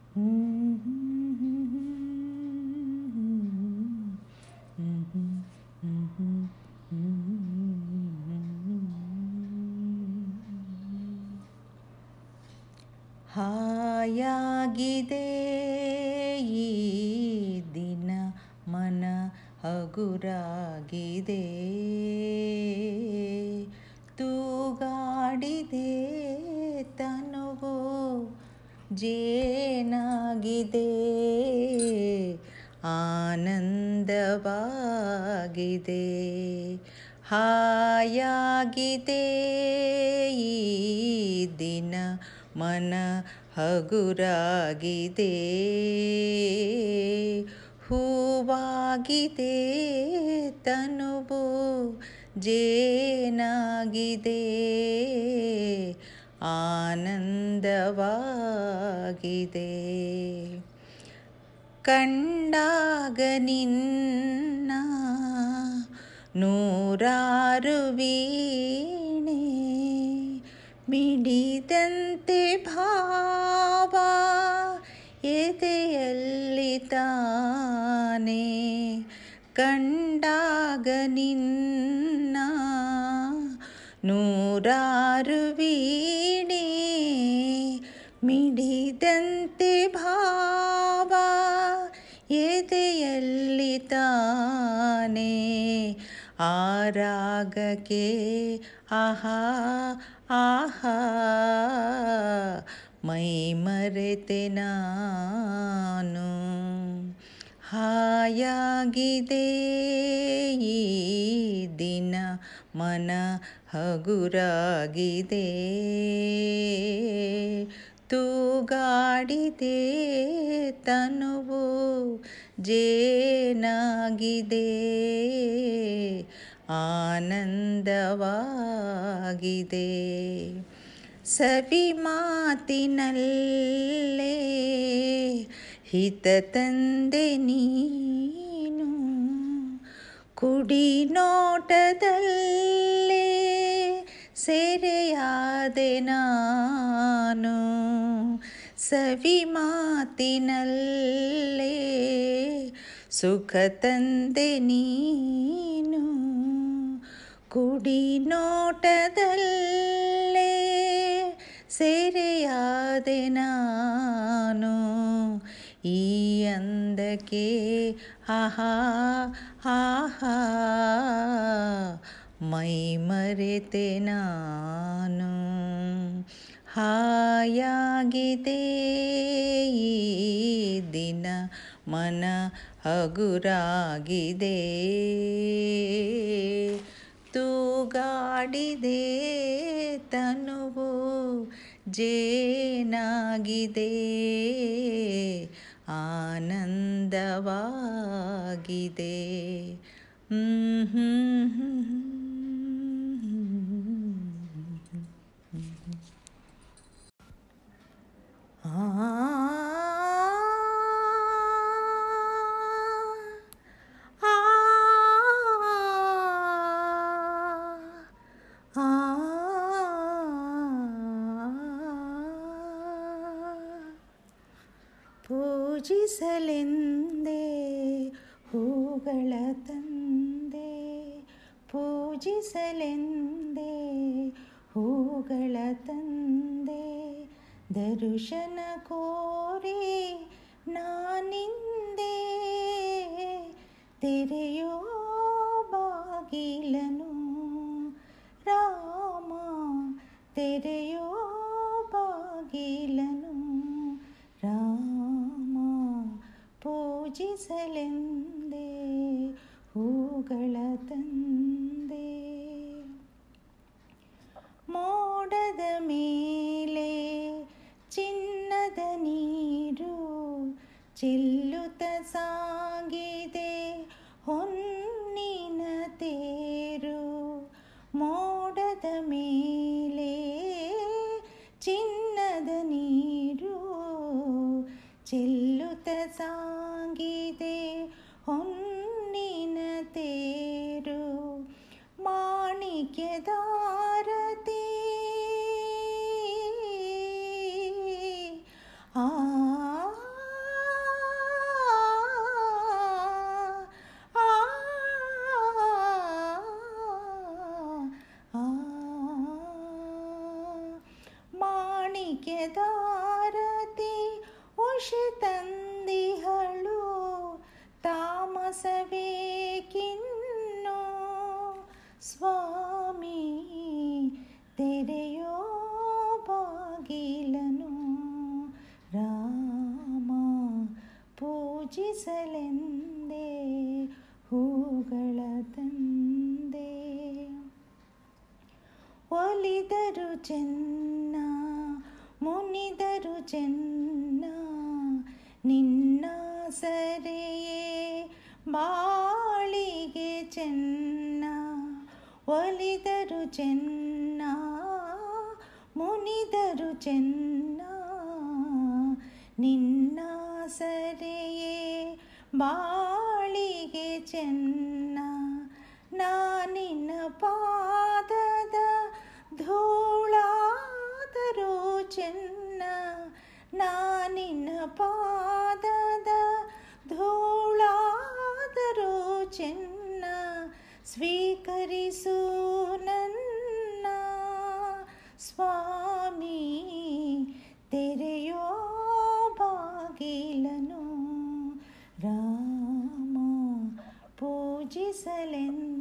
ಹಾಯಾಗಿದೆ ಈ ದಿನ ಮನ ಹಗುರಾಗಿದೆ ತೂಗಾಡಿದೆ ತನುವು ಜೇನಾಗಿದೆ ಆನಂದವಾಗಿದೆ ಹಾಯಾಗಿದೆ ಈ ದಿನ ಮನ ಹಗುರಾಗಿದೆ ಹೂವಾಗಿದೆ ತನುವು ಜೇನಾಗಿದೆ ಆನಂದವಾಗಿದೆ ಕಂಡಾಗ ನಿನ್ನ ನೂರಾರು ವೀಣೆ ಮಿಡಿದಂತೆ ಭಾವ ಎದೆಯಲ್ಲಿ ತಾನೆ ಕಂಡಾಗ ನಿನ್ನ ನೂರಾರು ವೀಣೆ ಮಿಡಿದಂತೆ ಭಾವ ಎದೆಯಲ್ಲಿ ತಾನೆ ಆರಾಗಕ್ಕೆ ಆಹಾ ಆಹಾ ಮೈ ಮರೆತೆ ನಾನು ಹಾಯಾಗಿದೆ ಈ ದಿನ ಮನ ಹಗುರಾಗಿದೆ ತೂಗಾಡಿದೆ ತನುವು ಜೇನಾಗಿದೆ ಆನಂದವಾಗಿದೆ ಸವಿ ಮಾತಿನಲ್ಲೇ ಹಿತ ತಂದೆ ನೀನು ಕುಡಿ ನೋಟದಲ್ಲೇ ಸೆರೆಯಾದೆ ನಾನು ಸವಿ ಮಾತಿನಲ್ಲೇ ಸುಖ ತಂದೆ ನೀನು ಕುಡಿ ನೋಟದಲ್ಲೇ ಸೆರೆಯಾದೆ ನಾನು ಈ ಅಂದಕ್ಕೆ ಆಹಾ ಆಹಾ ಮೈ ಮರೆತೆ ನಾನು ಹಾಯಾಗಿದೆ ಈ ದಿನ ಮನ ಹಗುರಾಗಿದೆ ತೂಗಾಡಿದೆ ತನುವು ಜೇನಾಗಿದೆ ಆನಂದವಾಗಿದೆ ಹ್ಮ್ ಹ್ಮ್ ಹ್ಮ್ ಪೂಜಿಸಲೆಂದೇ ಹೂಗಳ ತಂದೆ ಪೂಜಿಸಲೆಂದೇ ಹೂಗಳ ತಂದೆ ದರುಶನ ಕೋರಿ ನಾನಿಂದೆ ತೆರೆಯೋ ಬಾಗಿಲನು ರಾಮ ತೆರೆಯೋ ಬಾಗಿಲನು ರಾಮ ಪೂಜಿಸಲೆಂದೇ ಹೂಗಳ ತಂದೆ ಮೋಡದ ಮೇಲೆ ಚಿನ್ನದ ನೀರು ಚೆಲ್ಲುತ್ತ ಸಾಗಿದೆ ಹೊನ್ನಿನ ತೇರು ಮೋಡದ ಮೇಲೆ ಚಿನ್ನದ ನೀರು ಚೆಲ್ಲುತ್ತ ಸಾಗಿದೆ ಹೊನ್ನಿನ ತೇರು ಮಾಣಿಕ್ಯದಾರತಿ ಆ ಕಾಣಿಕೆದಾರತಿ ಉಷಿ ತಂದಿಹಳು ತಾಮಸಬೇಕಿನ್ನು ಸ್ವಾಮಿ ತೆರೆಯೋ ಬಾಗಿಲನು ರಾಮ ಪೂಜಿಸಲೆಂದೇ ಹೂಗಳ ತಂದೆ ಒಲಿದರು ಚೆನ್ನ ಮುನಿದರು ಚೆನ್ನ ನಿನ್ನ ಸರೆಯೇ ಬಾಳಿಗೆ ಚೆನ್ನ ಒಲಿದರು ಚೆನ್ನ ಮುನಿದರು ಚೆನ್ನ ನಿನ್ನ ಸರೆಯೇ ಬಾಳಿಗೆ ಚೆನ್ನ ನಾನಿನ ಪಾದದ ಧೂಳಾದರೂ ಚೆನ್ನ ನಾನಿನ ಪಾದದ ಧೂಳಾದರೂ ಚೆನ್ನ ಸ್ವೀಕರಿಸು ನನ್ನ ಸ್ವಾಮಿ ತೆರೆಯೋ ಬಾಗಿಲನು ರಾಮ ಪೂಜಿಸಲೆಂದೇ